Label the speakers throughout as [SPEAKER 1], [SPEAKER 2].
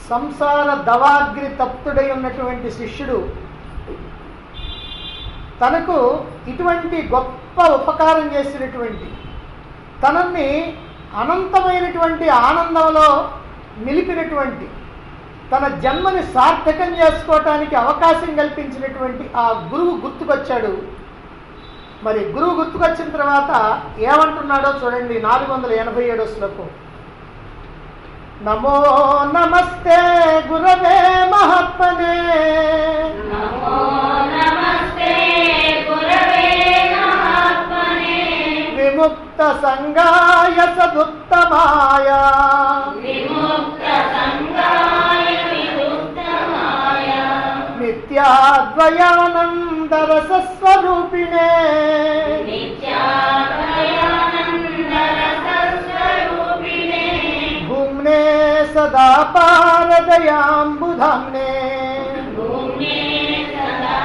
[SPEAKER 1] సంసార దవాగ్ని తప్తుడై ఉన్నటువంటి శిష్యుడు తనకు ఇటువంటి గొప్ప ఉపకారం చేసినటువంటి తనని అనంతమైనటువంటి ఆనందంలో నిలిపినటువంటి తన జన్మని సార్థకం చేసుకోవటానికి అవకాశం కల్పించినటువంటి ఆ గురువు గుర్తుకొచ్చాడు మరి గురువు గుర్తుకొచ్చిన తర్వాత ఏమంటున్నాడో చూడండి నాలుగు వందల ఎనభై ఏడో శ్లోకం నమో నమస్తే గురవే మహాత్మనే
[SPEAKER 2] నమో నమస్తే గురవే మహాత్మనే
[SPEAKER 1] విముక్త సంగాయ సదుత్తమాయ
[SPEAKER 2] విముక్త సంగాయ విముక్తమాయ
[SPEAKER 1] నిత్యాద్వయానంద రసస్వరూపిణే
[SPEAKER 2] నిత్యాభయానంద రసస్వరూపిణే
[SPEAKER 1] భూమ్నే సదా పారదయాంబుధామ్నే
[SPEAKER 2] భూమే సదా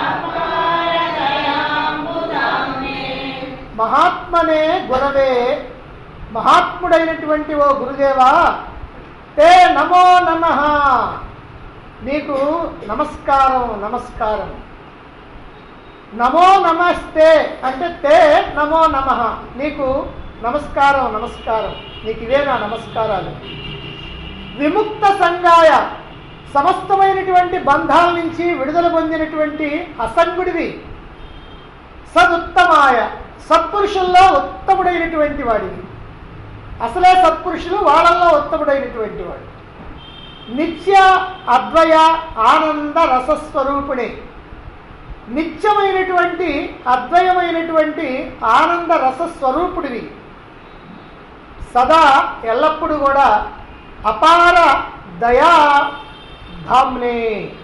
[SPEAKER 2] పారదయాంబుధామ్నే
[SPEAKER 1] మహాత్మనే గురవే మహాత్ముడైనటువంటి ఓ గురుదేవా తే నమో నమ నీకు నమస్కారం నమస్కారం నమో నమస్తే అంటే తే నమో నమ నీకు నమస్కారం నమస్కారం నీకు ఇవే నా నమస్కారాలు విముక్త సంగాయ సమస్తమైనటువంటి బంధాల నుంచి విడుదల పొందినటువంటి అసంగుడివి సదుత్తమాయ సత్పురుషుల్లో ఉత్తముడైనటువంటి వాడివి అసలే సత్పురుషులు వాళ్ళల్లో ఉత్తముడైనటువంటి వాడు నిత్య అద్వయ ఆనంద రసస్వరూపుడే నిత్యమైనటువంటి అద్వయమైనటువంటి ఆనంద రసస్వరూపుడివి సదా ఎల్లప్పుడూ కూడా అపార దయా ధామ్నే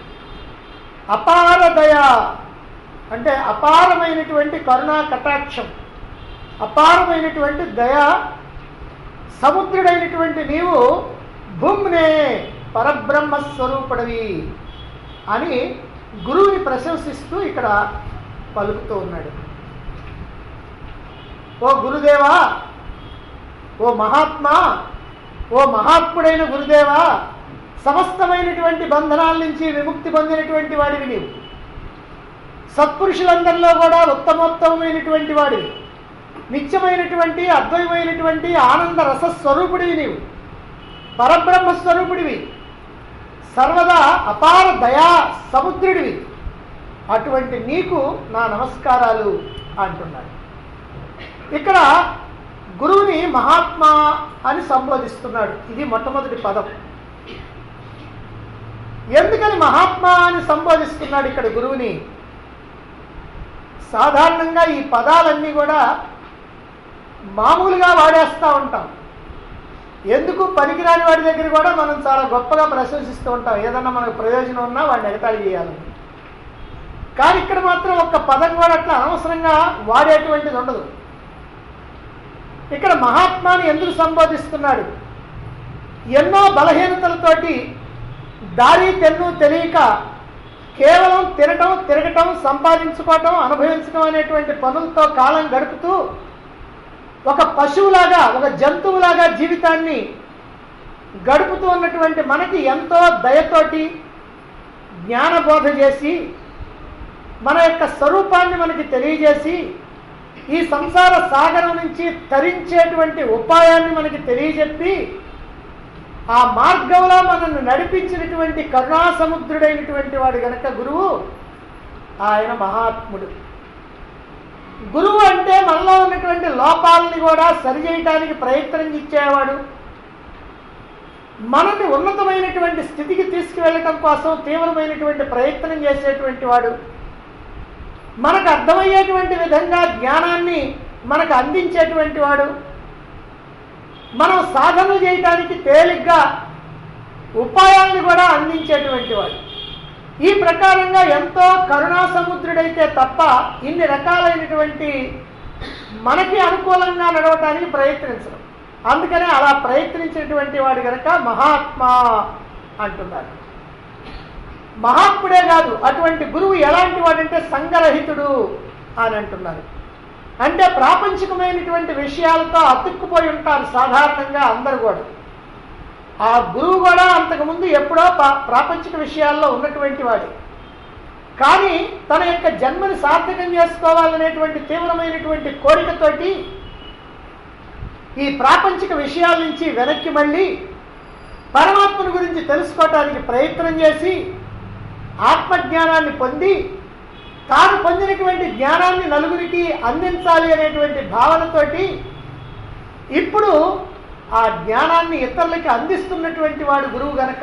[SPEAKER 1] అపార దయ అంటే అపారమైనటువంటి కరుణా కటాక్షం అపారమైనటువంటి దయ సముద్రుడైనటువంటి నీవు భూమ్నే పరబ్రహ్మ స్వరూపుడవి అని గురువుని ప్రశంసిస్తూ ఇక్కడ పలుకుతూ ఉన్నాడు ఓ గురుదేవా ఓ మహాత్మా ఓ మహాత్ముడైన గురుదేవా సమస్తమైనటువంటి బంధనాల నుంచి విముక్తి పొందినటువంటి వాడివి నీవు సత్పురుషులందరిలో కూడా ఉత్తమోత్తమైనటువంటి వాడివి నిత్యమైనటువంటి అద్వైమైనటువంటి ఆనంద రస స్వరూపుడివి నీవు పరబ్రహ్మ స్వరూపుడివి సర్వదా అపార దయా సముద్రుడివి అటువంటి నీకు నా నమస్కారాలు అంటున్నాడు ఇక్కడ గురువుని మహాత్మా అని సంబోధిస్తున్నాడు ఇది మొట్టమొదటి పదం ఎందుకని మహాత్మా అని సంబోధిస్తున్నాడు ఇక్కడ గురువుని సాధారణంగా ఈ పదాలన్నీ కూడా మామూలుగా వాడేస్తూ ఉంటాం ఎందుకు పనికిరాని వాడి దగ్గర కూడా మనం చాలా గొప్పగా ప్రశంసిస్తూ ఉంటాం ఏదన్నా మనకు ప్రయోజనం ఉన్నా వాడిని ఎగతాళి చేయాలని కానీ ఇక్కడ మాత్రం ఒక్క పదం కూడా అట్లా అనవసరంగా వాడేటువంటిది ఉండదు ఇక్కడ మహాత్మాని ఎందుకు సంబోధిస్తున్నాడు ఎన్నో బలహీనతలతోటి దారి తెన్ను తెలియక కేవలం తినటం తిరగటం సంపాదించుకోవటం అనుభవించడం అనేటువంటి పనులతో కాలం గడుపుతూ ఒక పశువులాగా ఒక జంతువులాగా జీవితాన్ని గడుపుతూ ఉన్నటువంటి మనకి ఎంతో దయతోటి జ్ఞానబోధ చేసి మన యొక్క స్వరూపాన్ని మనకి తెలియజేసి ఈ సంసార సాగరం నుంచి తరించేటువంటి ఉపాయాన్ని మనకి తెలియజెప్పి ఆ మార్గంలో మనల్ని నడిపించినటువంటి కరుణాసముద్రుడైనటువంటి వాడు గనక గురువు ఆయన మహాత్ముడు గురువు అంటే మనలో ఉన్నటువంటి లోపాలని కూడా సరిచేయటానికి ప్రయత్నం ఇచ్చేవాడు మనల్ని ఉన్నతమైనటువంటి స్థితికి తీసుకువెళ్ళటం కోసం తీవ్రమైనటువంటి ప్రయత్నం చేసేటువంటి వాడు మనకు అర్థమయ్యేటువంటి విధంగా జ్ఞానాన్ని మనకు అందించేటువంటి వాడు మనం సాధన చేయటానికి తేలిగ్గా ఉపాయాలను కూడా అందించేటువంటి వాడు ఈ ప్రకారంగా ఎంతో కరుణా సముద్రుడైతే తప్ప ఇన్ని రకాలైనటువంటి మనకి అనుకూలంగా నడవటానికి ప్రయత్నించడం అందుకనే అలా ప్రయత్నించినటువంటి వాడు కనుక మహాత్మా అంటున్నారు మహాత్ముడే కాదు అటువంటి గురువు ఎలాంటి వాడంటే సంగరహితుడు అని అంటున్నారు అంటే ప్రాపంచికమైనటువంటి విషయాలతో అతుక్కుపోయి ఉంటారు సాధారణంగా అందరు కూడా ఆ గురువు కూడా అంతకుముందు ఎప్పుడో పా- ప్రాపంచిక విషయాల్లో ఉన్నటువంటి వాడే కానీ తన యొక్క జన్మని సార్థకం చేసుకోవాలనేటువంటి తీవ్రమైనటువంటి కోరికతోటి ఈ ప్రాపంచిక విషయాల నుంచి వెనక్కి మళ్ళీ పరమాత్మను గురించి తెలుసుకోవటానికి ప్రయత్నం చేసి ఆత్మజ్ఞానాన్ని పొంది తాను పొందినటువంటి జ్ఞానాన్ని నలుగురికి అందించాలి అనేటువంటి భావనతోటి ఇప్పుడు ఆ జ్ఞానాన్ని ఇతరులకి అందిస్తున్నటువంటి వాడు గురువు గనక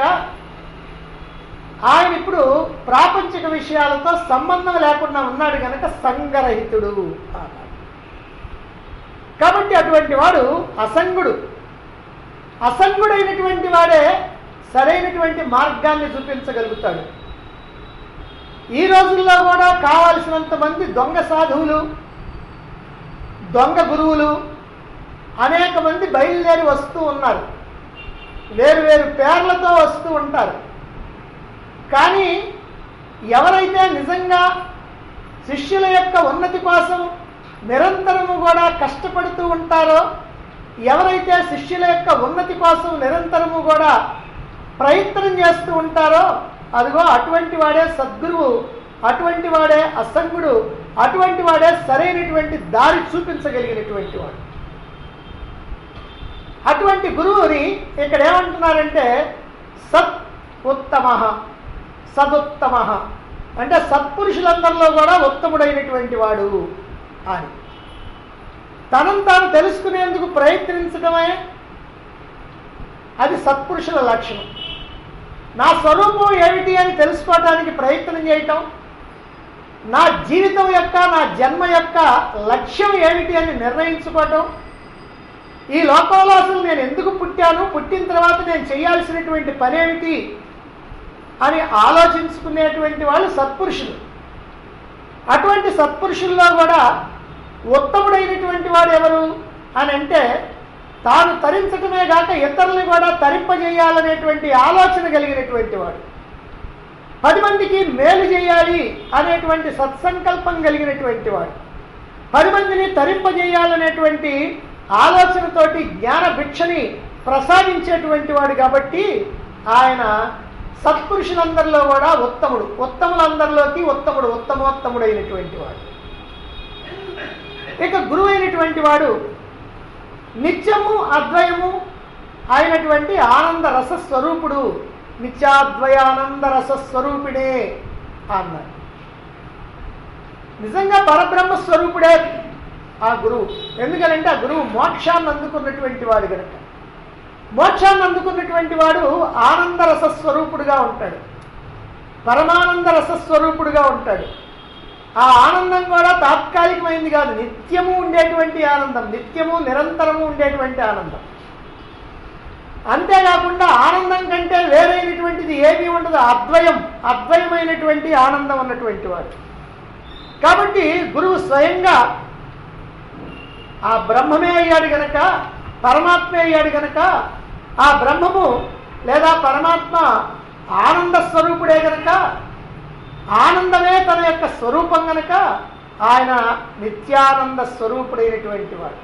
[SPEAKER 1] ఆయన ఇప్పుడు ప్రాపంచిక విషయాలతో సంబంధం లేకుండా ఉన్నాడు గనక సంగరహితుడు అన్నాడు కాబట్టి అటువంటి వాడు అసంగుడు అసంగుడైనటువంటి వాడే సరైనటువంటి మార్గాన్ని చూపించగలుగుతాడు ఈ రోజుల్లో కూడా కావాల్సినంత మంది దొంగ సాధువులు దొంగ గురువులు అనేక మంది బయలుదేరి వస్తూ ఉన్నారు వేరు వేరు పేర్లతో వస్తూ ఉంటారు కానీ ఎవరైతే నిజంగా శిష్యుల యొక్క ఉన్నతి కోసం నిరంతరము కూడా కష్టపడుతూ ఉంటారో ఎవరైతే శిష్యుల యొక్క ఉన్నతి కోసం నిరంతరము కూడా ప్రయత్నం చేస్తూ ఉంటారో అదిగో అటువంటి వాడే సద్గురువు అటువంటి వాడే అసంగుడు అటువంటి వాడే సరైనటువంటి దారి చూపించగలిగినటువంటి వాడు అటువంటి గురువుని ఇక్కడ ఏమంటున్నారంటే సత్ ఉత్తమ సదుత్తమ అంటే సత్పురుషులందరిలో కూడా ఉత్తముడైనటువంటి వాడు అని తనను తాను తెలుసుకునేందుకు ప్రయత్నించడమే అది సత్పురుషుల లక్షణం నా స్వరూపం ఏమిటి అని తెలుసుకోవడానికి ప్రయత్నం చేయటం నా జీవితం యొక్క నా జన్మ యొక్క లక్ష్యం ఏమిటి అని నిర్ణయించుకోవటం ఈ లోకంలో అసలు నేను ఎందుకు పుట్టాను పుట్టిన తర్వాత నేను చేయాల్సినటువంటి పని ఏమిటి అని ఆలోచించుకునేటువంటి వాళ్ళు సత్పురుషులు అటువంటి సత్పురుషుల్లో కూడా ఉత్తముడైనటువంటి వాడు ఎవరు అని అంటే తాను తరించటమే కాక ఇతరుల్ని కూడా తరింపజేయాలనేటువంటి ఆలోచన కలిగినటువంటి వాడు పది మందికి మేలు చేయాలి అనేటువంటి సత్సంకల్పం కలిగినటువంటి వాడు పది మందిని తరింపజేయాలనేటువంటి ఆలోచనతోటి జ్ఞాన భిక్షని ప్రసాదించేటువంటి వాడు కాబట్టి ఆయన సత్పురుషులందరిలో కూడా ఉత్తముడు ఉత్తములందరిలోకి ఉత్తముడు ఉత్తమోత్తముడైనటువంటి వాడు ఇక గురువు అయినటువంటి వాడు నిత్యము అద్వయము అయినటువంటి ఆనంద రస స్వరూపుడు నిత్యాద్వయానంద రస స్వరూపిడే అన్నాడు నిజంగా పరబ్రహ్మ స్వరూపుడే ఆ గురువు ఎందుకనంటే ఆ గురువు మోక్షాన్ని అందుకున్నటువంటి వాడు కనుక మోక్షాన్ని అందుకున్నటువంటి వాడు ఆనంద రస స్వరూపుడుగా ఉంటాడు పరమానంద రస స్వరూపుడుగా ఉంటాడు ఆ ఆనందం కూడా తాత్కాలికమైంది కాదు నిత్యము ఉండేటువంటి ఆనందం నిత్యము నిరంతరము ఉండేటువంటి ఆనందం అంతేకాకుండా ఆనందం కంటే వేరైనటువంటిది ఏమీ ఉండదు అద్వయం అద్వయమైనటువంటి ఆనందం అన్నటువంటి వాడు కాబట్టి గురువు స్వయంగా ఆ బ్రహ్మమే అయ్యాడు గనక పరమాత్మే అయ్యాడు గనక ఆ బ్రహ్మము లేదా పరమాత్మ ఆనంద స్వరూపుడే గనక ఆనందమే తన యొక్క స్వరూపం గనక ఆయన నిత్యానంద స్వరూపుడైనటువంటి వాడు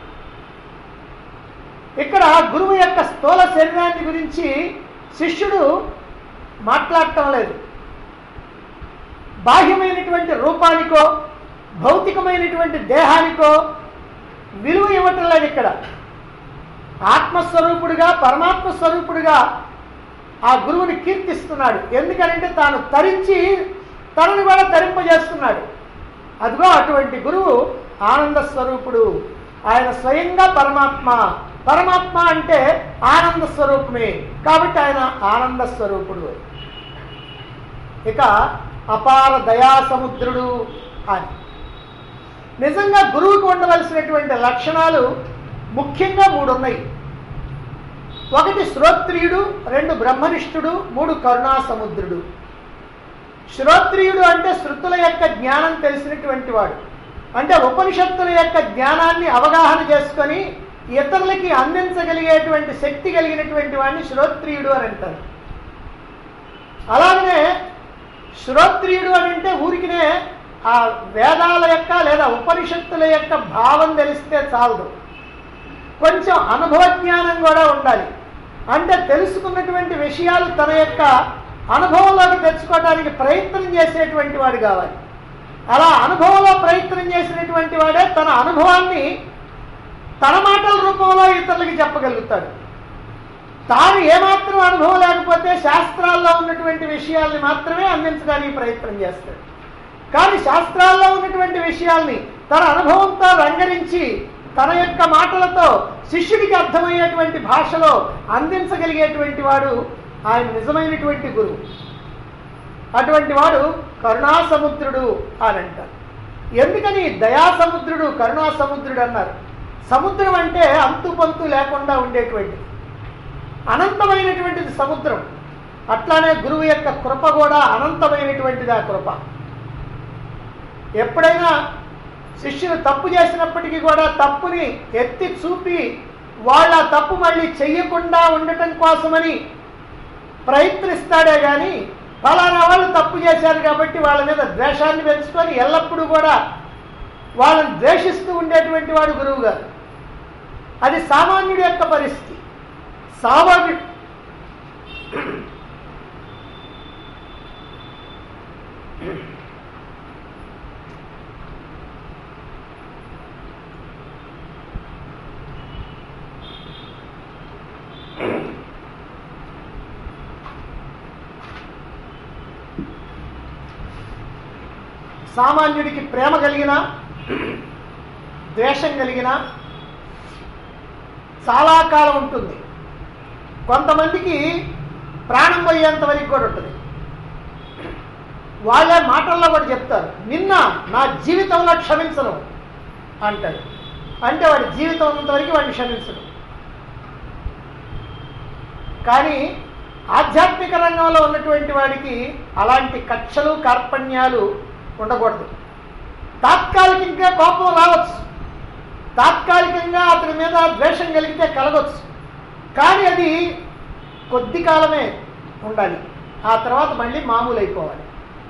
[SPEAKER 1] ఇక్కడ గురువు యొక్క స్థూల శరీరాన్ని గురించి శిష్యుడు మాట్లాడటం లేదు బాహ్యమైనటువంటి రూపానికో భౌతికమైనటువంటి దేహానికో విలువ ఇవ్వటం లేదు ఇక్కడ ఆత్మస్వరూపుడుగా పరమాత్మ స్వరూపుడుగా ఆ గురువుని కీర్తిస్తున్నాడు ఎందుకనంటే తాను తరించి తనని కూడా తరింపజేస్తున్నాడు అదిగో అటువంటి గురువు ఆనంద స్వరూపుడు ఆయన స్వయంగా పరమాత్మ పరమాత్మ అంటే ఆనంద స్వరూపమే కాబట్టి ఆయన ఆనంద స్వరూపుడు ఇక అపార దయా సముద్రుడు అని నిజంగా గురువుకు ఉండవలసినటువంటి లక్షణాలు ముఖ్యంగా మూడు ఉన్నాయి ఒకటి శ్రోత్రియుడు రెండు బ్రహ్మనిష్ఠుడు మూడు కరుణా సముద్రుడు శ్రోత్రియుడు అంటే శృతుల యొక్క జ్ఞానం తెలిసినటువంటి వాడు అంటే ఉపనిషత్తుల యొక్క జ్ఞానాన్ని అవగాహన చేసుకొని ఇతరులకి అందించగలిగేటువంటి శక్తి కలిగినటువంటి వాడిని శ్రోత్రియుడు అని అంటారు అలాగనే శ్రోత్రియుడు అని అంటే ఊరికినే ఆ వేదాల యొక్క లేదా ఉపనిషత్తుల యొక్క భావం తెలిస్తే చాలదు కొంచెం అనుభవ జ్ఞానం కూడా ఉండాలి అంటే తెలుసుకున్నటువంటి విషయాలు తన యొక్క అనుభవంలోకి తెచ్చుకోవడానికి ప్రయత్నం చేసేటువంటి వాడు కావాలి అలా అనుభవంలో ప్రయత్నం చేసినటువంటి వాడే తన అనుభవాన్ని తన మాటల రూపంలో ఇతరులకి చెప్పగలుగుతాడు తాను ఏమాత్రం అనుభవం లేకపోతే శాస్త్రాల్లో ఉన్నటువంటి విషయాల్ని మాత్రమే అందించడానికి ప్రయత్నం చేస్తాడు కానీ శాస్త్రాల్లో ఉన్నటువంటి విషయాల్ని తన అనుభవంతో రంగరించి తన యొక్క మాటలతో శిష్యుడికి అర్థమయ్యేటువంటి భాషలో అందించగలిగేటువంటి వాడు ఆయన నిజమైనటువంటి గురువు అటువంటి వాడు కరుణా సముద్రుడు అని అంటారు ఎందుకని దయా సముద్రుడు కరుణా సముద్రుడు అన్నారు సముద్రం అంటే అంతు పంతు లేకుండా ఉండేటువంటిది అనంతమైనటువంటిది సముద్రం అట్లానే గురువు యొక్క కృప కూడా అనంతమైనటువంటిది ఆ కృప ఎప్పుడైనా శిష్యులు తప్పు చేసినప్పటికీ కూడా తప్పుని ఎత్తి చూపి వాళ్ళ తప్పు మళ్ళీ చెయ్యకుండా ఉండటం కోసమని ప్రయత్నిస్తాడే కానీ ఫలానా వాళ్ళు తప్పు చేశారు కాబట్టి వాళ్ళ మీద ద్వేషాన్ని పెంచుకొని ఎల్లప్పుడూ కూడా వాళ్ళని ద్వేషిస్తూ ఉండేటువంటి వాడు గురువు గారు అది సామాన్యుడి యొక్క పరిస్థితి సామాన్యుడు సామాన్యుడికి ప్రేమ కలిగిన ద్వేషం కలిగిన చాలా కాలం ఉంటుంది కొంతమందికి ప్రాణం పోయేంత వరకు కూడా ఉంటుంది వాళ్ళే మాటల్లో కూడా చెప్తారు నిన్న నా జీవితంలో క్షమించను అంటాడు అంటే వాడి జీవితం ఉన్నంతవరకు వాడిని క్షమించడు కానీ ఆధ్యాత్మిక రంగంలో ఉన్నటువంటి వాడికి అలాంటి కక్షలు కార్పణ్యాలు ఉండకూడదు తాత్కాలికంగా కోపం రావచ్చు తాత్కాలికంగా అతని మీద ద్వేషం కలిగితే కలగవచ్చు కానీ అది కొద్ది కాలమే ఉండాలి ఆ తర్వాత మళ్ళీ మామూలు అయిపోవాలి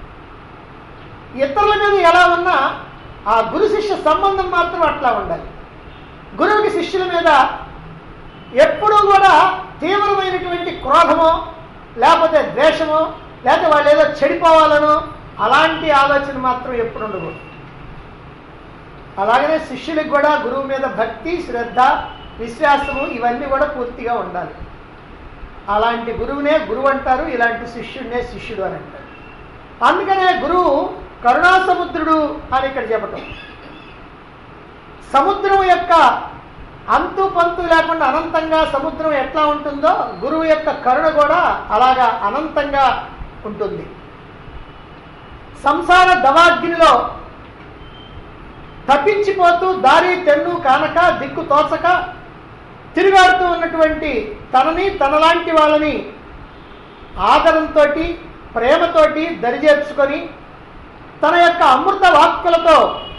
[SPEAKER 1] ఇతరుల మీద ఎలా ఉన్నా ఆ గురు శిష్య సంబంధం మాత్రం అట్లా ఉండాలి గురువుకి శిష్యుల మీద ఎప్పుడూ కూడా తీవ్రమైనటువంటి క్రోధమో లేకపోతే ద్వేషమో లేకపోతే వాళ్ళు ఏదో చెడిపోవాలనో అలాంటి ఆలోచన మాత్రం ఎప్పుడు ఉండకూడదు అలాగనే శిష్యులకు కూడా గురువు మీద భక్తి శ్రద్ధ విశ్వాసము ఇవన్నీ కూడా పూర్తిగా ఉండాలి అలాంటి గురువునే గురువు అంటారు ఇలాంటి శిష్యుడినే శిష్యుడు అని అంటారు అందుకనే గురువు కరుణా సముద్రుడు అని ఇక్కడ చెప్పటం సముద్రం యొక్క అంతు పంతు లేకుండా అనంతంగా సముద్రం ఎట్లా ఉంటుందో గురువు యొక్క కరుణ కూడా అలాగా అనంతంగా ఉంటుంది సంసార దవాగ్నిలో తప్పించిపోతూ దారి తెన్ను కానక దిక్కు తోచక తిరుగాడుతూ ఉన్నటువంటి తనని తనలాంటి వాళ్ళని ఆదరంతో ప్రేమతోటి దరిచేర్చుకొని తన యొక్క అమృత వాక్కులతో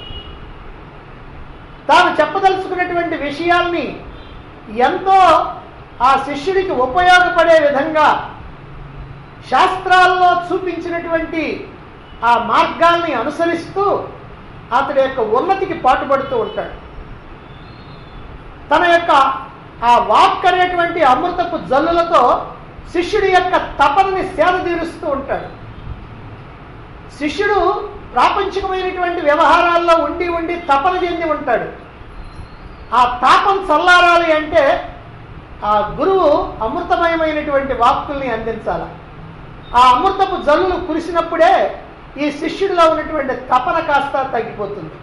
[SPEAKER 1] తాను చెప్పదలుచుకున్నటువంటి విషయాల్ని ఎంతో ఆ శిష్యుడికి ఉపయోగపడే విధంగా శాస్త్రాల్లో చూపించినటువంటి ఆ మార్గాల్ని అనుసరిస్తూ అతడి యొక్క ఉన్నతికి పాటుపడుతూ ఉంటాడు తన యొక్క ఆ వాక్ అనేటువంటి అమృతపు జల్లులతో శిష్యుడి యొక్క తపనని సేద తీరుస్తూ ఉంటాడు శిష్యుడు ప్రాపంచికమైనటువంటి వ్యవహారాల్లో ఉండి ఉండి తపన చెంది ఉంటాడు ఆ తాపం చల్లారాలి అంటే ఆ గురువు అమృతమయమైనటువంటి వాక్కుల్ని అందించాలి ఆ అమృతపు జల్లులు కురిసినప్పుడే ఈ శిష్యుడిలో ఉన్నటువంటి తపన కాస్త తగ్గిపోతుంది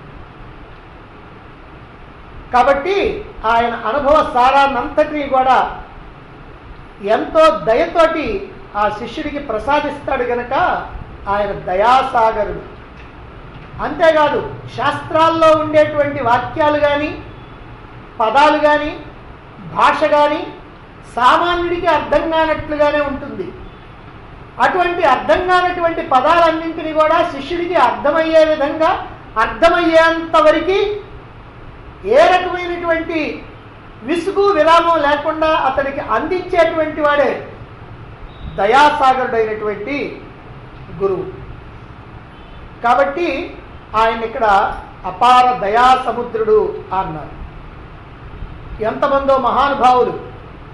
[SPEAKER 1] కాబట్టి ఆయన అనుభవ సారాన్నంతటినీ కూడా ఎంతో దయతోటి ఆ శిష్యుడికి ప్రసాదిస్తాడు గనక ఆయన దయాసాగరుడు అంతేకాదు శాస్త్రాల్లో ఉండేటువంటి వాక్యాలు కానీ పదాలు కానీ భాష కానీ సామాన్యుడికి అర్థం కానట్లుగానే ఉంటుంది అటువంటి అర్థం కానటువంటి పదాలన్నింటినీ కూడా శిష్యుడికి అర్థమయ్యే విధంగా అర్థమయ్యేంత వరకు ఏ రకమైనటువంటి విసుగు విరామం లేకుండా అతనికి అందించేటువంటి వాడే దయాసాగరుడైనటువంటి గురువు కాబట్టి ఆయన ఇక్కడ అపార దయా సముద్రుడు అన్నారు ఎంతమందో మహానుభావులు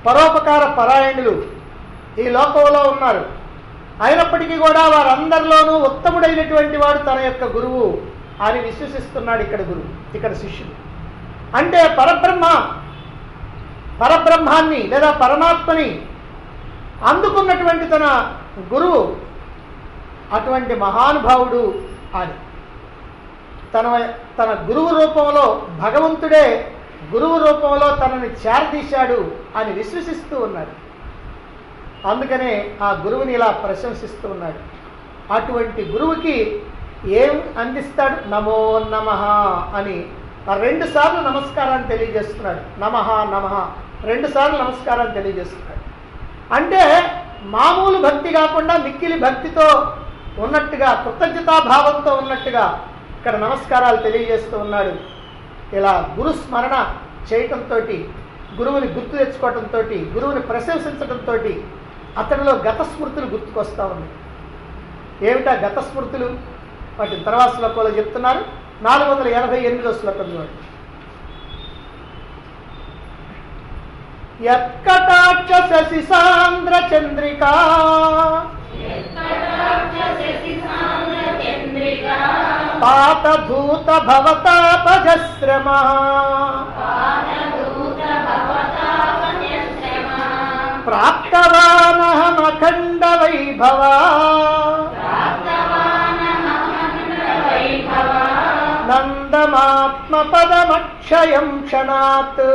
[SPEAKER 1] పరోపకార పరాయణులు ఈ లోకంలో ఉన్నారు అయినప్పటికీ కూడా వారందరిలోనూ ఉత్తముడైనటువంటి వాడు తన యొక్క గురువు అని విశ్వసిస్తున్నాడు ఇక్కడ గురువు ఇక్కడ శిష్యుడు అంటే పరబ్రహ్మ పరబ్రహ్మాన్ని లేదా పరమాత్మని అందుకున్నటువంటి తన గురువు అటువంటి మహానుభావుడు అని తన తన గురువు రూపంలో భగవంతుడే గురువు రూపంలో తనని చేరదీశాడు అని విశ్వసిస్తూ ఉన్నాడు అందుకనే ఆ గురువుని ఇలా ప్రశంసిస్తూ ఉన్నాడు అటువంటి గురువుకి ఏం అందిస్తాడు నమో నమ అని ఆ రెండు సార్లు నమస్కారాన్ని తెలియజేస్తున్నాడు నమ నమ రెండు సార్లు నమస్కారాన్ని తెలియజేస్తున్నాడు అంటే మామూలు భక్తి కాకుండా మిక్కిలి భక్తితో ఉన్నట్టుగా కృతజ్ఞతాభావంతో ఉన్నట్టుగా ఇక్కడ నమస్కారాలు తెలియజేస్తూ ఉన్నాడు ఇలా గురు స్మరణ చేయటంతో గురువుని గుర్తు తెచ్చుకోవటంతో గురువుని ప్రశంసించడంతో అతనిలో గత స్మృతులు గుర్తుకొస్తా ఉన్నాయి ఏమిటా గత స్మృతులు వాటి తర్వాత శ్లోకంలో చెప్తున్నారు నాలుగు వందల ఎనభై ఎనిమిదో శ్లోకం చూడండి యత్కటాక్ష శశి సాంద్ర చంద్రికా
[SPEAKER 2] చంద్రికా
[SPEAKER 1] పాతధూత భవతాపజశ్రమ
[SPEAKER 2] పాదూత భవతాపన్యశ్రమ
[SPEAKER 1] ప్రాప్తవానహమఖండ వైభవ
[SPEAKER 2] వైభవ
[SPEAKER 1] నందమాత్మపదమక్షయం క్షణాత్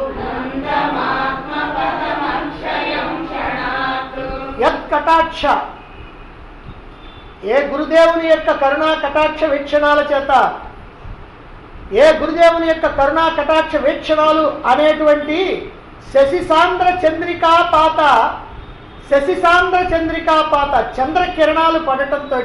[SPEAKER 2] నందమాత్మపదమక్షయం క్షణాత్
[SPEAKER 1] యత్కటాక్ష ఏ గురుదేవుని యొక్క కరుణా కటాక్ష వీక్షణాల చేత ఏ గురుదేవుని యొక్క కరుణా కటాక్ష వీక్షణాలు అనేటువంటి శశిసాంద్ర చంద్రికా పాత శశిసాంద్ర చంద్రికా పాత చంద్ర కిరణాలు పడటంతో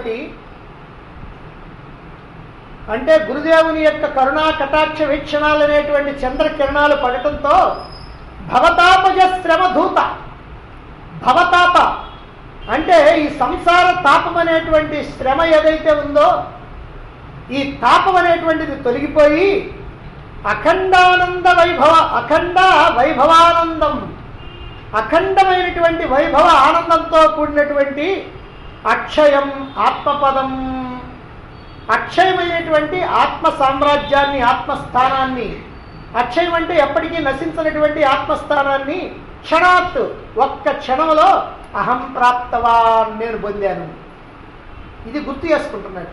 [SPEAKER 1] అంటే గురుదేవుని యొక్క కరుణా కటాక్ష వీక్షణాలు అనేటువంటి చంద్ర కిరణాలు పడటంతో భవతాపజ శ్రమధూత భవతాప అంటే ఈ సంసార తాపం అనేటువంటి శ్రమ ఏదైతే ఉందో ఈ తాపం అనేటువంటిది తొలగిపోయి అఖండానంద వైభవ అఖండ వైభవానందం అఖండమైనటువంటి వైభవ ఆనందంతో కూడినటువంటి అక్షయం ఆత్మపదం అక్షయమైనటువంటి ఆత్మ సామ్రాజ్యాన్ని ఆత్మస్థానాన్ని అక్షయం అంటే ఎప్పటికీ నశించినటువంటి ఆత్మస్థానాన్ని క్షణాత్ ఒక్క క్షణంలో అహం ప్రాప్తవా నేను పొందాను ఇది గుర్తు చేసుకుంటున్నాడు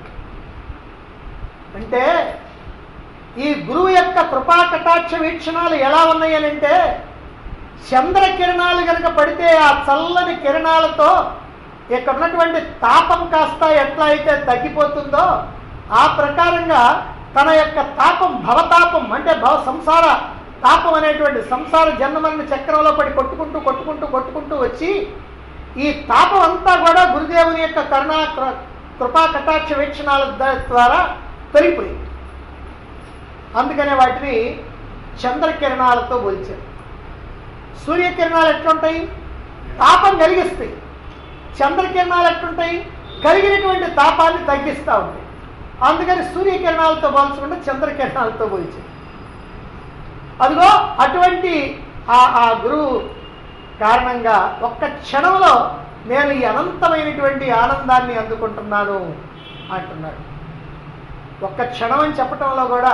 [SPEAKER 1] అంటే ఈ గురువు యొక్క కృపా కటాక్ష వీక్షణాలు ఎలా ఉన్నాయనంటే చంద్ర కిరణాలు కనుక పడితే ఆ చల్లని కిరణాలతో ఇక్కడ ఉన్నటువంటి తాపం కాస్త ఎట్లా అయితే తగ్గిపోతుందో ఆ ప్రకారంగా తన యొక్క తాపం భవతాపం అంటే భవ సంసార తాపం అనేటువంటి సంసార జన్మమైన చక్రంలో పడి కొట్టుకుంటూ కొట్టుకుంటూ కొట్టుకుంటూ వచ్చి ఈ తాపం అంతా కూడా గురుదేవుని యొక్క కరుణా కృ- కృపా కటాక్ష వీక్షణాల ద- ద్వారా తొలిగిపోయింది అందుకనే వాటిని చంద్రకిరణాలతో పోల్చారు సూర్యకిరణాలు ఎట్లుంటాయి తాపం కలిగిస్తాయి చంద్రకిరణాలు ఎట్లుంటాయి కలిగినటువంటి తాపాన్ని తగ్గిస్తూ ఉంటాయి అందుకని సూర్యకిరణాలతో పోల్చకుండా చంద్రకిరణాలతో పోల్చారు అదిగో అటువంటి ఆ ఆ గురువు కారణంగా ఒక్క క్షణంలో నేను ఈ అనంతమైనటువంటి ఆనందాన్ని అందుకుంటున్నాను అంటున్నాడు ఒక్క క్షణం అని చెప్పటంలో కూడా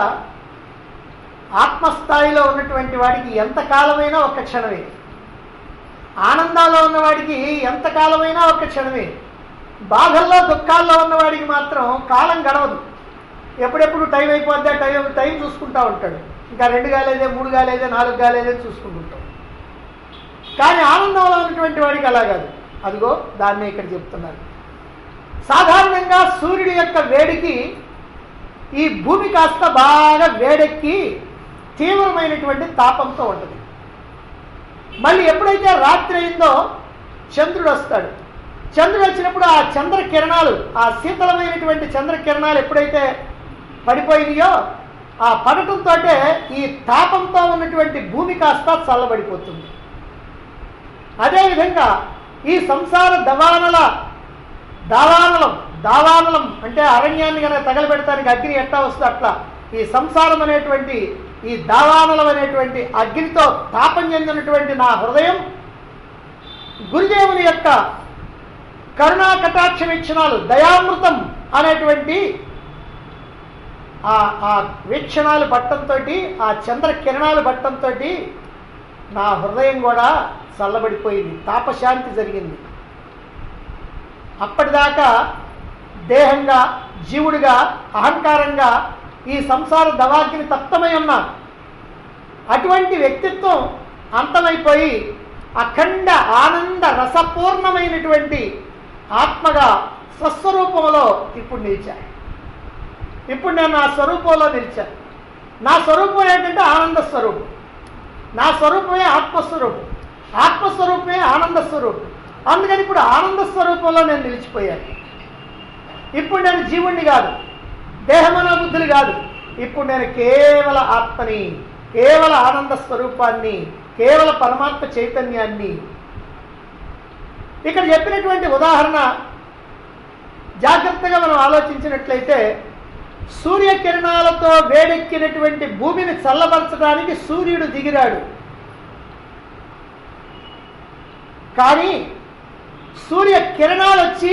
[SPEAKER 1] ఆత్మస్థాయిలో ఉన్నటువంటి వాడికి ఎంత కాలమైనా ఒక్క క్షణమే ఆనందాల్లో ఉన్నవాడికి ఎంత కాలమైనా ఒక్క క్షణమే బాధల్లో దుఃఖాల్లో ఉన్నవాడికి మాత్రం కాలం గడవదు ఎప్పుడెప్పుడు టైం అయిపోద్దా టైం టైం చూసుకుంటా ఉంటాడు ఇంకా రెండు కాలేదే మూడు కాలేదే నాలుగు కాలేదే చూసుకుంటుంటాడు కానీ ఆనందంలో ఉన్నటువంటి వాడికి అలా కాదు అదిగో దాన్నే ఇక్కడ చెప్తున్నారు సాధారణంగా సూర్యుడి యొక్క వేడికి ఈ భూమి కాస్త బాగా వేడెక్కి తీవ్రమైనటువంటి తాపంతో ఉంటుంది మళ్ళీ ఎప్పుడైతే రాత్రి అయిందో చంద్రుడు వస్తాడు చంద్రుడు వచ్చినప్పుడు ఆ చంద్ర కిరణాలు ఆ శీతలమైనటువంటి చంద్ర కిరణాలు ఎప్పుడైతే పడిపోయినాయో ఆ పడటంతో ఈ తాపంతో ఉన్నటువంటి భూమి కాస్త చల్లబడిపోతుంది అదేవిధంగా ఈ సంసార దవానల దావానలం దావానలం అంటే అరణ్యాన్ని కనుక తగలబెడతానికి అగ్ని ఎట్లా వస్తుంది అట్లా ఈ సంసారం అనేటువంటి ఈ దావానలం అనేటువంటి అగ్నితో తాపం చెందినటువంటి నా హృదయం గురుదేవుని యొక్క కరుణా కటాక్ష వీక్షణాలు దయామృతం అనేటువంటి ఆ ఆ వీక్షణాలు పట్టంతో ఆ చంద్ర కిరణాలు పట్టంతో నా హృదయం కూడా చల్లబడిపోయింది తాపశాంతి జరిగింది అప్పటిదాకా దేహంగా జీవుడిగా అహంకారంగా ఈ సంసార దవాగ్ని తప్తమై ఉన్నాను అటువంటి వ్యక్తిత్వం అంతమైపోయి అఖండ ఆనంద రసపూర్ణమైనటువంటి ఆత్మగా స్వస్వరూపంలో ఇప్పుడు నిలిచాను ఇప్పుడు నేను నా స్వరూపంలో నిలిచాను నా స్వరూపం ఏంటంటే ఆనంద స్వరూపం నా స్వరూపమే ఆత్మస్వరూపం ఆత్మస్వరూపమే ఆనంద స్వరూపం అందుకని ఇప్పుడు ఆనంద స్వరూపంలో నేను నిలిచిపోయాను ఇప్పుడు నేను జీవుణ్ణి కాదు దేహమనోబుద్ధులు కాదు ఇప్పుడు నేను కేవల ఆత్మని కేవల ఆనంద స్వరూపాన్ని కేవల పరమాత్మ చైతన్యాన్ని ఇక్కడ చెప్పినటువంటి ఉదాహరణ జాగ్రత్తగా మనం ఆలోచించినట్లయితే సూర్యకిరణాలతో వేడెక్కినటువంటి భూమిని చల్లబరచడానికి సూర్యుడు దిగిరాడు కానీ సూర్య కిరణాలు వచ్చి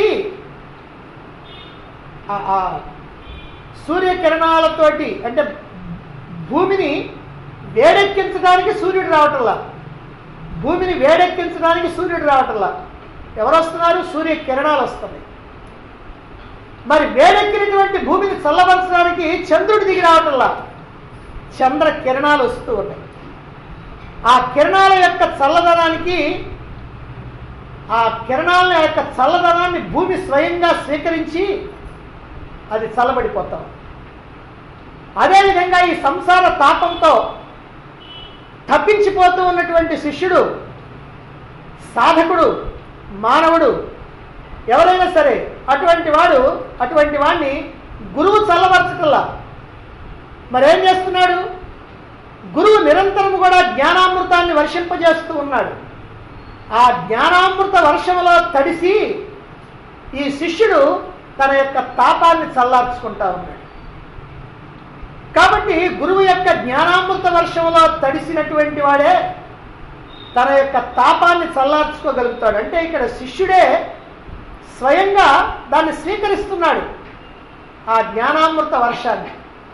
[SPEAKER 1] ఆ- ఆ సూర్యకిరణాలతోటి అంటే భూమిని వేడెక్కించడానికి సూర్యుడు రావటంలా భూమిని వేడెక్కించడానికి సూర్యుడు రావటంలా ఎవరు వస్తున్నారు సూర్య కిరణాలు వస్తున్నాయి మరి వేడెక్కినటువంటి భూమిని చల్లబరచడానికి చంద్రుడు దిగి రావటంలా చంద్ర కిరణాలు వస్తూ ఉన్నాయి ఆ కిరణాల యొక్క చల్లదనానికి ఆ కిరణాల యొక్క చల్లదనాన్ని భూమి స్వయంగా స్వీకరించి అది చల్లబడిపోతాం అదేవిధంగా ఈ సంసార తాపంతో తప్పించిపోతూ ఉన్నటువంటి శిష్యుడు సాధకుడు మానవుడు ఎవరైనా సరే అటువంటి వాడు అటువంటి వాడిని గురువు చల్లబరచటల్లా మరేం చేస్తున్నాడు గురువు నిరంతరం కూడా జ్ఞానామృతాన్ని వర్షింపజేస్తూ ఉన్నాడు ఆ జ్ఞానామృత వర్షంలో తడిసి ఈ శిష్యుడు తన యొక్క తాపాన్ని చల్లార్చుకుంటా ఉన్నాడు కాబట్టి గురువు యొక్క జ్ఞానామృత వర్షంలో తడిసినటువంటి వాడే తన యొక్క తాపాన్ని చల్లార్చుకోగలుగుతాడు అంటే ఇక్కడ శిష్యుడే స్వయంగా దాన్ని స్వీకరిస్తున్నాడు ఆ జ్ఞానామృత వర్షాన్ని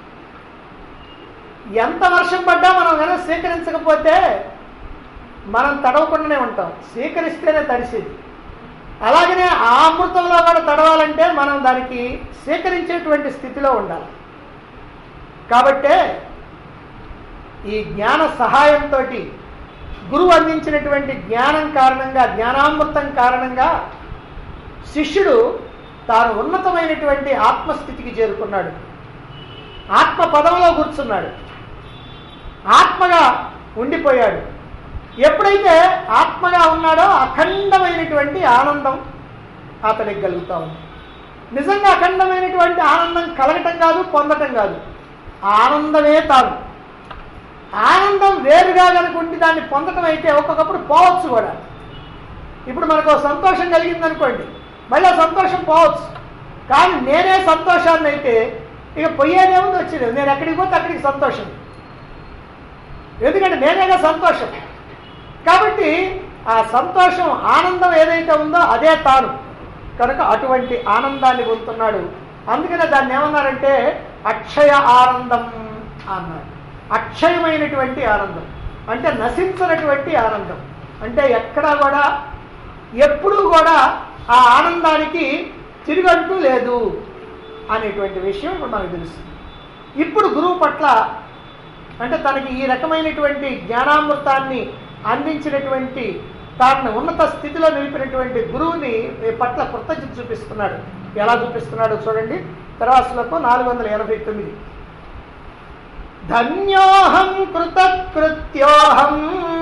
[SPEAKER 1] ఎంత వర్షం పడ్డా మనం కనుక స్వీకరించకపోతే మనం తడవకుండానే ఉంటాం స్వీకరిస్తేనే తడిసేది అలాగనే ఆ అమృతంలో కూడా తడవాలంటే మనం దానికి స్వీకరించేటువంటి స్థితిలో ఉండాలి కాబట్టే ఈ జ్ఞాన సహాయంతో గురువు అందించినటువంటి జ్ఞానం కారణంగా జ్ఞానామృతం కారణంగా శిష్యుడు తాను ఉన్నతమైనటువంటి ఆత్మస్థితికి చేరుకున్నాడు ఆత్మ పదంలో కూర్చున్నాడు ఆత్మగా ఉండిపోయాడు ఎప్పుడైతే ఆత్మగా ఉన్నాడో అఖండమైనటువంటి ఆనందం అతనికి కలుగుతా ఉంది నిజంగా అఖండమైనటువంటి ఆనందం కలగటం కాదు పొందటం కాదు ఆనందమే తాను ఆనందం వేరుగా కనుకుంటే దాన్ని పొందటం అయితే ఒక్కొక్కప్పుడు పోవచ్చు కూడా ఇప్పుడు మనకు ఒక సంతోషం కలిగింది అనుకోండి మళ్ళీ ఆ సంతోషం పోవచ్చు కానీ నేనే సంతోషాన్ని అయితే ఇక పోయేదేముంది వచ్చేది నేను ఎక్కడికి పోతే అక్కడికి సంతోషం ఎందుకంటే నేనేగా సంతోషం కాబట్టి ఆ సంతోషం ఆనందం ఏదైతే ఉందో అదే తాను కనుక అటువంటి ఆనందాన్ని పొందుతున్నాడు అందుకనే దాన్ని ఏమన్నారంటే అక్షయ ఆనందం అన్నారు అక్షయమైనటువంటి ఆనందం అంటే నశించినటువంటి ఆనందం అంటే ఎక్కడా కూడా ఎప్పుడూ కూడా ఆ ఆనందానికి తిరిగంటూ లేదు అనేటువంటి విషయం ఇప్పుడు మనకు తెలుస్తుంది ఇప్పుడు గురువు పట్ల అంటే తనకి ఈ రకమైనటువంటి జ్ఞానామృతాన్ని అందించినటువంటి తాను ఉన్నత స్థితిలో నిలిపినటువంటి గురువుని పట్ల కృతజ్ఞత చూపిస్తున్నాడు ఎలా చూపిస్తున్నాడు చూడండి తర్వాత శ్లోకం నాలుగు వందల ఎనభై తొమ్మిది ధన్యోహం కృతకృత్యోహం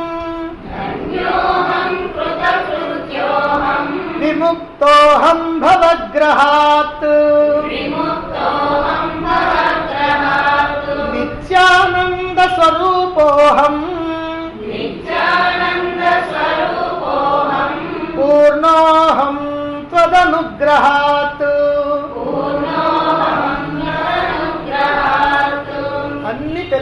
[SPEAKER 2] ధన్యోహం కృతకృత్యోహం
[SPEAKER 1] విముక్తోహం భవగ్రహాత్
[SPEAKER 2] విముక్తోహం భవగ్రహాత్
[SPEAKER 1] నిత్యానంద స్వరూపోహం
[SPEAKER 2] నిత్యానంద స్వరూపోహం
[SPEAKER 1] పూర్ణోహం త్వదనుగ్రహాత్
[SPEAKER 2] పూర్ణోహం అనుగ్రహాత్
[SPEAKER 1] అన్ని తెలిసినటువంటి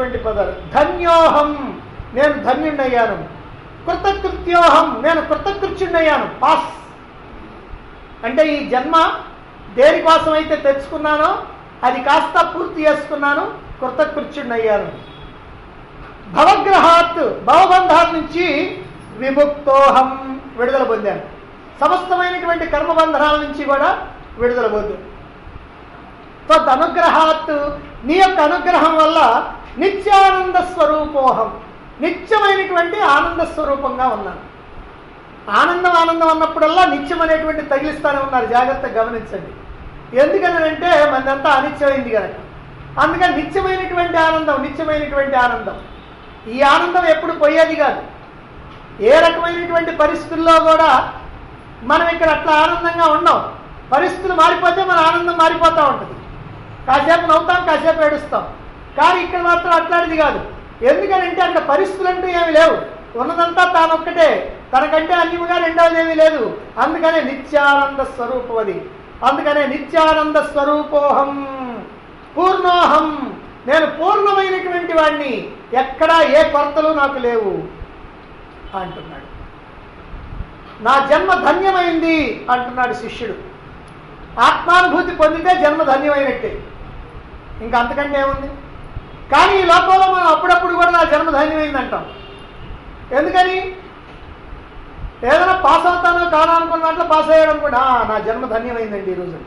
[SPEAKER 1] వచ్చేటువంటి పదాలు ధన్యోహం నేను ధన్యుణ్ణయ్యాను కృతకృత్యోహం నేను కృతకృత్యుణ్ణయ్యాను పాస్ అంటే ఈ జన్మ దేనికోసం అయితే తెచ్చుకున్నానో అది కాస్త పూర్తి చేసుకున్నాను కృతకృత్యుణ్ణయ్యాను భవగ్రహాత్ భవబంధాల నుంచి విముక్తోహం విడుదల పొందాను సమస్తమైనటువంటి కర్మబంధనాల నుంచి కూడా విడుదల పొందాను తద్ అనుగ్రహాత్ నీ యొక్క అనుగ్రహం వల్ల నిత్యానంద స్వరూపోహం నిత్యమైనటువంటి ఆనంద స్వరూపంగా ఉన్నాను ఆనందం ఆనందం అన్నప్పుడల్లా నిత్యం అనేటువంటి తగిలిస్తానే ఉన్నారు జాగ్రత్తగా గమనించండి ఎందుకనంటే మనదంతా అనిత్యమైంది కనుక అందుకని నిత్యమైనటువంటి ఆనందం నిత్యమైనటువంటి ఆనందం ఈ ఆనందం ఎప్పుడు పోయేది కాదు ఏ రకమైనటువంటి పరిస్థితుల్లో కూడా మనం ఇక్కడ అట్లా ఆనందంగా ఉండం పరిస్థితులు మారిపోతే మన ఆనందం మారిపోతూ ఉంటుంది కాసేపు నవ్వుతాం కాసేపు ఏడుస్తాం కానీ ఇక్కడ మాత్రం అట్లాంటిది కాదు ఎందుకనంటే అక్కడ పరిస్థితులు అంటూ ఏమి లేవు ఉన్నదంతా తానొక్కటే తనకంటే అన్యముగా రెండవది ఏమీ లేదు అందుకనే నిత్యానంద స్వరూపం అది అందుకనే నిత్యానంద స్వరూపోహం పూర్ణోహం నేను పూర్ణమైనటువంటి వాడిని ఎక్కడా ఏ కొరతలు నాకు లేవు అంటున్నాడు నా జన్మ ధన్యమైంది అంటున్నాడు శిష్యుడు ఆత్మానుభూతి పొందితే జన్మ ధన్యమైనట్టే ఇంకా అంతకంటే ఏముంది కానీ ఈ లోకంలో మనం అప్పుడప్పుడు కూడా నా జన్మ ధన్యమైంది అంటాం ఎందుకని ఏదైనా పాస్ అవుతానో కానో అనుకున్న దాంట్లో పాస్ అయ్యాడు అనుకోండి "ఆ, నా జన్మ ధన్యమైందండి ఈరోజు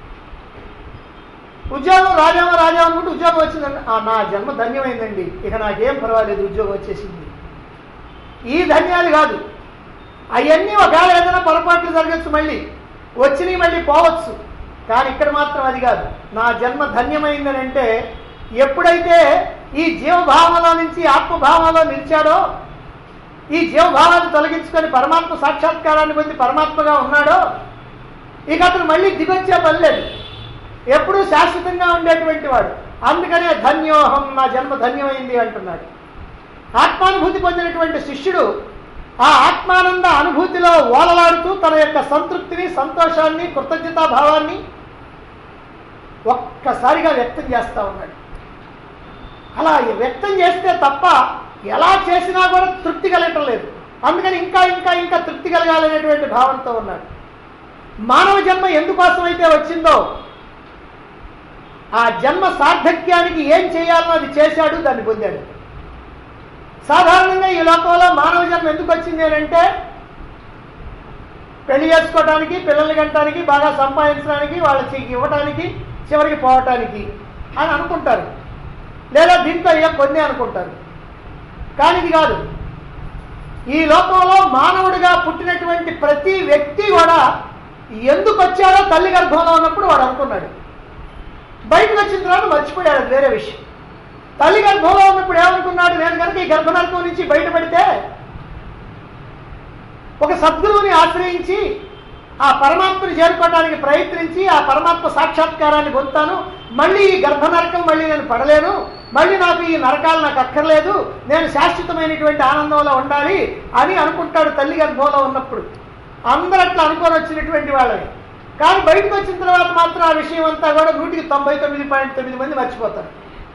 [SPEAKER 1] ఉద్యోగం రాజామో రాజా అనుకుంటే ఉద్యోగం వచ్చిందండి "ఆ, నా జన్మ ధన్యమైందండి ఇక నాకేం పర్వాలేదు ఉద్యోగం వచ్చేసింది ఈ ధన్యాలు కాదు అవన్నీ ఒకవేళ ఏదైనా పొరపాట్లు జరగచ్చు మళ్ళీ వచ్చినవి మళ్ళీ పోవచ్చు కానీ ఇక్కడ మాత్రం అది కాదు నా జన్మ ధన్యమైందని అంటే ఎప్పుడైతే ఈ జీవభావంలో నుంచి ఆత్మభావంలో నిలిచాడో ఈ జీవభావాన్ని తొలగించుకొని పరమాత్మ సాక్షాత్కారాన్ని పొంది పరమాత్మగా ఉన్నాడో ఇక అతను మళ్ళీ దిగొచ్చే పని లేదు ఎప్పుడూ శాశ్వతంగా ఉండేటువంటి వాడు అందుకనే ధన్యోహం నా జన్మ ధన్యమైంది అంటున్నాడు ఆత్మానుభూతి పొందినటువంటి శిష్యుడు ఆ ఆత్మానంద అనుభూతిలో ఓలలాడుతూ తన యొక్క సంతృప్తిని సంతోషాన్ని కృతజ్ఞతాభావాన్ని ఒక్కసారిగా వ్యక్తం చేస్తా ఉన్నాడు అలా వ్యక్తం చేస్తే తప్ప ఎలా చేసినా కూడా తృప్తి కలగటం లేదు అందుకని ఇంకా ఇంకా ఇంకా తృప్తి కలగాలనేటువంటి భావంతో ఉన్నాడు మానవ జన్మ ఎందుకోసం అయితే వచ్చిందో ఆ జన్మ సార్థక్యానికి ఏం చేయాలో అది చేశాడు దాన్ని పొందాడు సాధారణంగా ఈ లోకంలో మానవ జన్మ ఎందుకు వచ్చింది అని అంటే పెళ్లి చేసుకోవడానికి పిల్లల్ని కట్టడానికి బాగా సంపాదించడానికి వాళ్ళకి ఇవ్వటానికి చివరికి పోవటానికి అని అనుకుంటారు లేదా దీంట్లో ఏ కొన్ని అనుకుంటారు కానీ ఇది కాదు ఈ లోకంలో మానవుడిగా పుట్టినటువంటి ప్రతి వ్యక్తి కూడా ఎందుకు వచ్చాడో తల్లి గర్భంలో ఉన్నప్పుడు వాడు అనుకున్నాడు బయటకు వచ్చిన తర్వాత మర్చిపోయాడు అది వేరే విషయం తల్లి గర్భంలో ఉన్నప్పుడు ఏమనుకున్నాడు నేను కనుక ఈ గర్భనర్కం నుంచి బయటపడితే ఒక సద్గురువుని ఆశ్రయించి ఆ పరమాత్మని చేరుకోవడానికి ప్రయత్నించి ఆ పరమాత్మ సాక్షాత్కారాన్ని పొందుతాను మళ్ళీ ఈ గర్భనరకం మళ్ళీ నేను పడలేను మళ్ళీ నాకు ఈ నరకాలు నాకు అక్కర్లేదు నేను శాశ్వతమైనటువంటి ఆనందంలో ఉండాలి అని అనుకుంటాడు తల్లి గర్భంలో ఉన్నప్పుడు అందరూ అట్లా అనుకొని వచ్చినటువంటి వాళ్ళని కానీ బయటకు వచ్చిన తర్వాత మాత్రం ఆ విషయం అంతా కూడా నూటికి తొంభై తొమ్మిది పాయింట్ తొమ్మిది మంది మర్చిపోతారు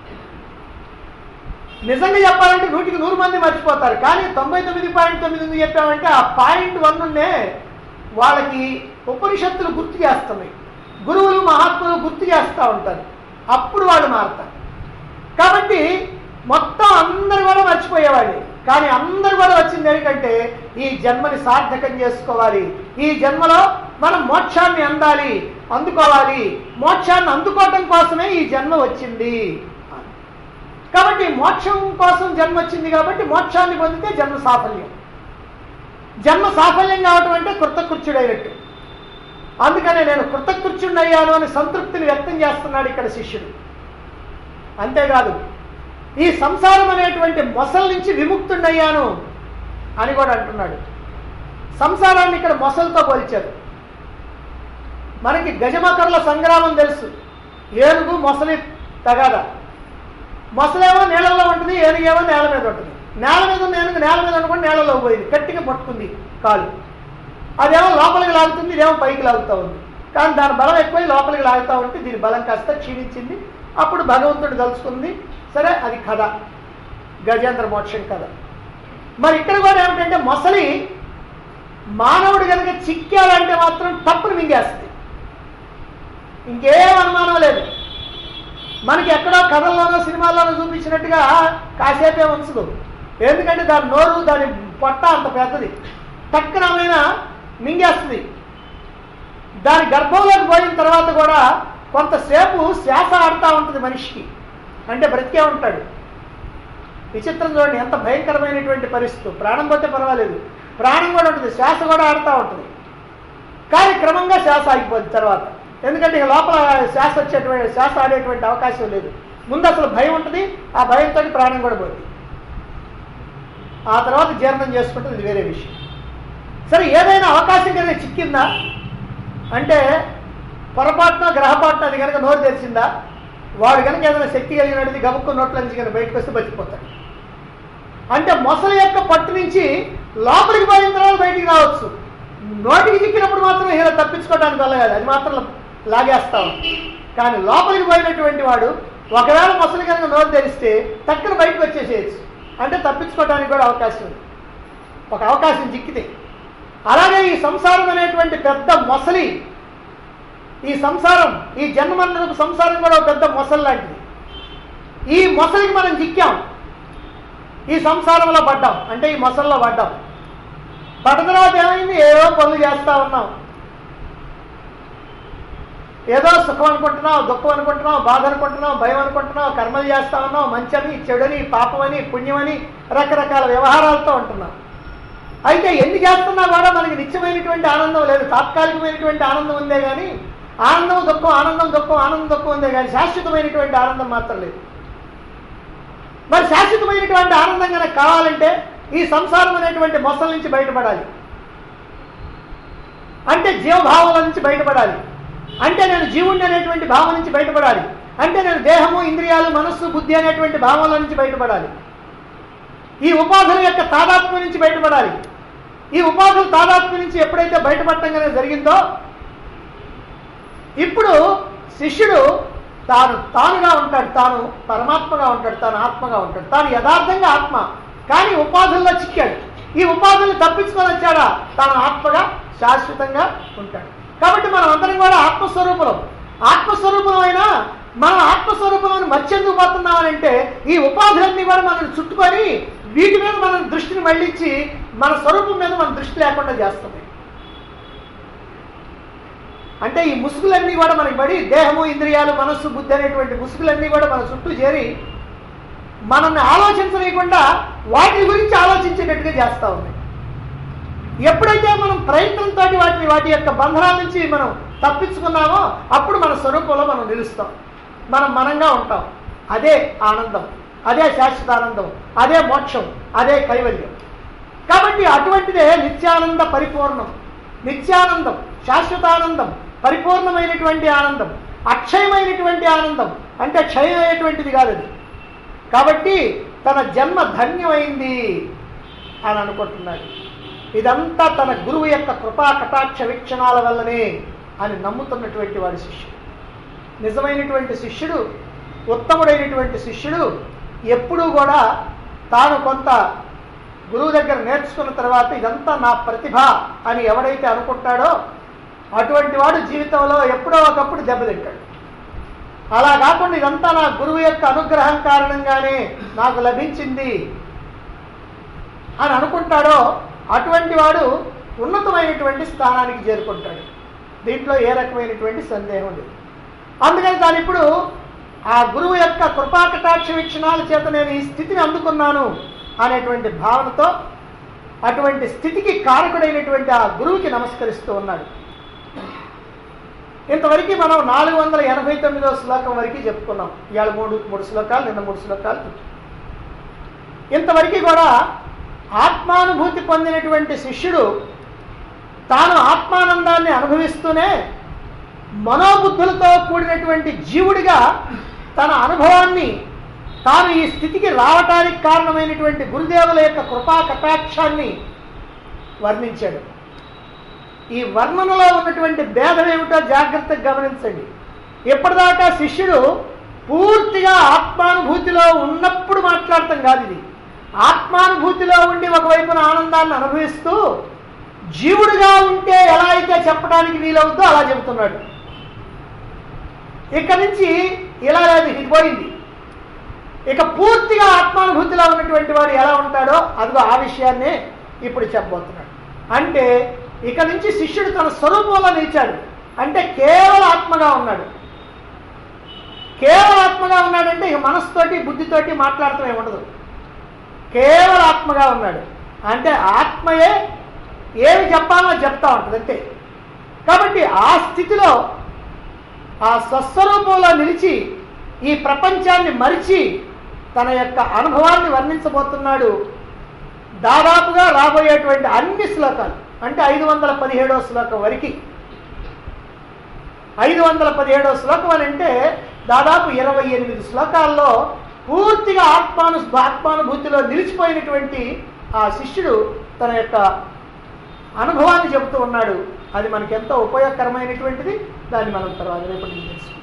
[SPEAKER 1] నిజంగా చెప్పాలంటే నూటికి నూరు మంది మర్చిపోతారు కానీ తొంభై తొమ్మిది పాయింట్ తొమ్మిది ఎందుకు చెప్పామంటే ఆ పాయింట్ వన్ ఉన్నే వాళ్ళకి ఉపనిషత్తులు గుర్తు చేస్తున్నాయి గురువులు మహాత్ములు గుర్తు చేస్తూ ఉంటారు అప్పుడు వాళ్ళు మారుతారు కాబట్టి మొత్తం అందరు కూడా మర్చిపోయేవాళ్ళు కానీ అందరు కూడా వచ్చింది ఎందుకంటే ఈ జన్మని సార్థకం చేసుకోవాలి ఈ జన్మలో మనం మోక్షాన్ని అందాలి అందుకోవాలి మోక్షాన్ని అందుకోవటం కోసమే ఈ జన్మ వచ్చింది కాబట్టి మోక్షం కోసం జన్మ వచ్చింది కాబట్టి మోక్షాన్ని పొందితే జన్మ సాఫల్యం జన్మ సాఫల్యం కావటం అంటే కృతకృత్యుడైనట్టు అందుకనే నేను కృతకృత్యుడయ్యాను అని సంతృప్తిని వ్యక్తం చేస్తున్నాడు ఇక్కడ శిష్యుడు అంతేకాదు ఈ సంసారం అనేటువంటి మొసల నుంచి విముక్తుడయ్యాను అని కూడా అంటున్నాడు సంసారాన్ని ఇక్కడ మొసలతో పోల్చారు మనకి గజమకర్ల సంగ్రామం తెలుసు ఏనుగు మొసలి తగాదా మొసలేమో నీళ్ళలో ఉంటుంది ఏనుగేమో నేల మీద ఉంటుంది నేల మీద ఉన్న ఏనుగు నేల మీద అనుకోండి నేలలో పోయింది గట్టిగా పట్టుకుంది కాలు అదేమో లోపలికి లాగుతుంది ఇదేమో పైకి లాగుతూ ఉంది కానీ దాని బలం ఎక్కువై లోపలికి లాగుతూ ఉంటే దీని బలం కాస్త క్షీణించింది అప్పుడు భగవంతుడు తలుచుకుంది సరే అది కథ గజేంద్ర మోక్షం కథ మరి ఇక్కడ కూడా ఏమిటంటే మొసలి మానవుడు కనుక చిక్కాలంటే మాత్రం తప్పును మింగేస్తుంది ఇంకేం అనుమానం లేదు మనకి ఎక్కడో కథల్లోనో సినిమాల్లోనో చూపించినట్టుగా కాసేపే ఉంచదు ఎందుకంటే దాని నోరు దాని పొట్ట అంత పెద్దది టక్కనమైన మింగేస్తుంది దాని గర్భంలోకి పోయిన తర్వాత కూడా కొంతసేపు శ్వాస ఆడుతూ ఉంటుంది మనిషికి అంటే బ్రతికే ఉంటాడు విచిత్రం చూడండి ఎంత భయంకరమైనటువంటి పరిస్థితి ప్రాణం పోతే పర్వాలేదు ప్రాణం కూడా ఉంటుంది శ్వాస కూడా ఆడుతూ ఉంటుంది కానీ క్రమంగా శ్వాస ఆగిపోద్ది తర్వాత ఎందుకంటే ఇక లోపల శ్వాస వచ్చేటువంటి శ్వాస ఆడేటువంటి అవకాశం లేదు ముందు అసలు భయం ఉంటుంది ఆ భయంతో ప్రాణం కూడా పోతుంది ఆ తర్వాత జీర్ణం చేసుకుంటుంది ఇది వేరే విషయం సరే ఏదైనా అవకాశం కనుక చిక్కిందా అంటే పొరపాటున గ్రహపాటున అది కనుక నోరు తెరిచిందా వాడు కనుక ఏదైనా శక్తి కలిగినది గబుక్కు నోట్ల నుంచి కనుక బయటకు వస్తే బతికిపోతాడు అంటే మొసలి యొక్క పట్టు నుంచి లోపలికి పోయిన తర్వాత బయటికి రావచ్చు నోటికి చిక్కినప్పుడు మాత్రం ఇలా తప్పించుకోవడానికి వల్ల కాదు అది మాత్రం లాగేస్తా ఉంది కానీ లోపలికి పోయినటువంటి వాడు ఒకవేళ మొసలి కనుక నోరు తెరిస్తే టక్కున బయటకు వచ్చేసేయచ్చు అంటే తప్పించుకోవడానికి కూడా అవకాశం ఉంది ఒక అవకాశం చిక్కితే అలాగే ఈ సంసారం అనేటువంటి పెద్ద మొసలి ఈ సంసారం ఈ జన్మన్నకు సంసారం కూడా ఒక పెద్ద మొసలి లాంటిది ఈ మొసలికి మనం చిక్కాం ఈ సంసారంలో పడ్డాం అంటే ఈ మొసల్లో పడ్డాం పడ్డ తర్వాత ఏమైంది ఏదో పనులు చేస్తా ఉన్నాం ఏదో సుఖం అనుకుంటున్నావు దుఃఖం అనుకుంటున్నావు బాధ అనుకుంటున్నావు భయం అనుకుంటున్నావు కర్మలు చేస్తా ఉన్నావు మంచని చెడని పాపమని పుణ్యమని రకరకాల వ్యవహారాలతో ఉంటున్నాం అయితే ఎన్ని చేస్తున్నా కూడా మనకి నిత్యమైనటువంటి ఆనందం లేదు తాత్కాలికమైనటువంటి ఆనందం ఉందే కానీ ఆనందం దుఃఖం ఆనందం దుఃఖం ఆనందం దుఃఖం ఉందే కానీ శాశ్వతమైనటువంటి ఆనందం మాత్రం లేదు మరి శాశ్వతమైనటువంటి ఆనందం కనుక కావాలంటే ఈ సంసారం అనేటువంటి మొసల నుంచి బయటపడాలి అంటే జీవభావాల నుంచి బయటపడాలి అంటే నేను జీవుణ్ణి అనేటువంటి భావం నుంచి బయటపడాలి అంటే నేను దేహము ఇంద్రియాలు మనస్సు బుద్ధి అనేటువంటి భావాల నుంచి బయటపడాలి ఈ ఉపాధుల యొక్క తాదాత్మ్యం నుంచి బయటపడాలి ఈ ఉపాధుల తాదాత్మ్యం నుంచి ఎప్పుడైతే బయటపడటం అనేది జరిగిందో ఇప్పుడు శిష్యుడు తాను తానుగా ఉంటాడు తాను పరమాత్మగా ఉంటాడు తాను ఆత్మగా ఉంటాడు తాను యథార్థంగా ఆత్మ కానీ ఉపాధుల్లో చిక్కాడు ఈ ఉపాధులు తప్పించుకొని వచ్చాడా తాను ఆత్మగా శాశ్వతంగా ఉంటాడు కాబట్టి మనం అందరం కూడా ఆత్మస్వరూపులం ఆత్మస్వరూపం అయినా మనం ఆత్మస్వరూపం మర్చెందుకు పోతున్నామనంటే ఈ ఉపాధులన్నీ కూడా మనం చుట్టుకొని వీటి మీద మనం దృష్టిని మళ్ళించి మన స్వరూపం మీద మన దృష్టి లేకుండా చేస్తుంది అంటే ఈ ముసుగులన్నీ కూడా మనకి పడి దేహము ఇంద్రియాలు మనస్సు బుద్ధి అనేటువంటి ముసుగులన్నీ కూడా మన చుట్టూ చేరి మనల్ని ఆలోచించలేకుండా వాటి గురించి ఆలోచించేటట్టుగా చేస్తూ ఉంది ఎప్పుడైతే మనం ప్రయత్నంతో వాటిని వాటి యొక్క బంధనాల నుంచి మనం తప్పించుకున్నామో అప్పుడు మన స్వరూపంలో మనం నిలుస్తాం మనం మనంగా ఉంటాం అదే ఆనందం అదే శాశ్వత ఆనందం అదే మోక్షం అదే కైవల్యం కాబట్టి అటువంటిదే నిత్యానంద పరిపూర్ణం నిత్యానందం శాశ్వతానందం పరిపూర్ణమైనటువంటి ఆనందం అక్షయమైనటువంటి ఆనందం అంటే క్షయమైనటువంటిది కాదు అది కాబట్టి తన జన్మ ధన్యమైంది అని అనుకుంటున్నాడు ఇదంతా తన గురువు యొక్క కృపా కటాక్ష వీక్షణాల వల్లనే అని నమ్ముతున్నటువంటి వాడి శిష్యుడు నిజమైనటువంటి శిష్యుడు ఉత్తముడైనటువంటి శిష్యుడు ఎప్పుడూ కూడా తాను కొంత గురువు దగ్గర నేర్చుకున్న తర్వాత ఇదంతా నా ప్రతిభ అని ఎవడైతే అనుకుంటాడో అటువంటి వాడు జీవితంలో ఎప్పుడో ఒకప్పుడు దెబ్బతింటాడు అలా కాకుండా ఇదంతా నా గురువు యొక్క అనుగ్రహం కారణంగానే నాకు లభించింది అని అనుకుంటాడో అటువంటి వాడు ఉన్నతమైనటువంటి స్థానానికి చేరుకుంటాడు దీంట్లో ఏ రకమైనటువంటి సందేహం లేదు అందుకని దాని ఇప్పుడు ఆ గురువు యొక్క కృపాకటాక్ష వీక్షణాల చేత నేను ఈ స్థితిని అందుకున్నాను అనేటువంటి భావనతో అటువంటి స్థితికి కారకుడైనటువంటి ఆ గురువుకి నమస్కరిస్తూ ఉన్నాడు ఇంతవరకు మనం నాలుగు వందల ఎనభై తొమ్మిదవ శ్లోకం వరకు చెప్పుకున్నాం ఇవాళ మూడు మూడు శ్లోకాలు నిన్న మూడు శ్లోకాలు ఇంతవరకు కూడా ఆత్మానుభూతి పొందినటువంటి శిష్యుడు తాను ఆత్మానందాన్ని అనుభవిస్తూనే మనోబుద్ధులతో కూడినటువంటి జీవుడిగా తన అనుభవాన్ని తాను ఈ స్థితికి రావటానికి కారణమైనటువంటి గురుదేవుల యొక్క కృపా కటాక్షాన్ని వర్ణించాడు ఈ వర్ణనలో ఉన్నటువంటి భేదం ఏమిటో జాగ్రత్తగా గమనించండి ఇప్పటిదాకా శిష్యుడు పూర్తిగా ఆత్మానుభూతిలో ఉన్నప్పుడు మాట్లాడటం కాదు ఇది ఆత్మానుభూతిలో ఉండి ఒకవైపున ఆనందాన్ని అనుభవిస్తూ జీవుడిగా ఉంటే ఎలా అయితే చెప్పడానికి వీలవుద్దో అలా చెబుతున్నాడు ఇక నుంచి ఇలా లేదు ఇది పోయింది ఇక పూర్తిగా ఆత్మానుభూతిలో ఉన్నటువంటి వాడు ఎలా ఉంటాడో అదిగో ఆ విషయాన్నే ఇప్పుడు చెప్పబోతున్నాడు అంటే ఇక నుంచి శిష్యుడు తన స్వరూపంలో నిలిచాడు అంటే కేవల ఆత్మగా ఉన్నాడు కేవల ఆత్మగా ఉన్నాడంటే ఇక మనసుతోటి బుద్ధితోటి మాట్లాడటం ఉండదు కేవల ఆత్మగా ఉన్నాడు అంటే ఆత్మయే ఏమి చెప్పాలో చెప్తా ఉంటుంది అంతే కాబట్టి ఆ స్థితిలో ఆ స్వస్వరూపంలో నిలిచి ఈ ప్రపంచాన్ని మరిచి తన యొక్క అనుభవాన్ని వర్ణించబోతున్నాడు దాదాపుగా రాబోయేటువంటి అన్ని శ్లోకాలు అంటే ఐదు వందల పదిహేడవ శ్లోకం వరకు ఐదు వందల పదిహేడవ శ్లోకం అని అంటే దాదాపు ఇరవై ఎనిమిది శ్లోకాల్లో పూర్తిగా ఆత్మాను ఆత్మానుభూతిలో నిలిచిపోయినటువంటి ఆ శిష్యుడు తన యొక్క అనుభవాన్ని చెబుతూ ఉన్నాడు అది మనకి ఎంతో ఉపయోగకరమైనటువంటిది దాన్ని మనం తర్వాత రేపటి నుంచి తెలుసుకుందాం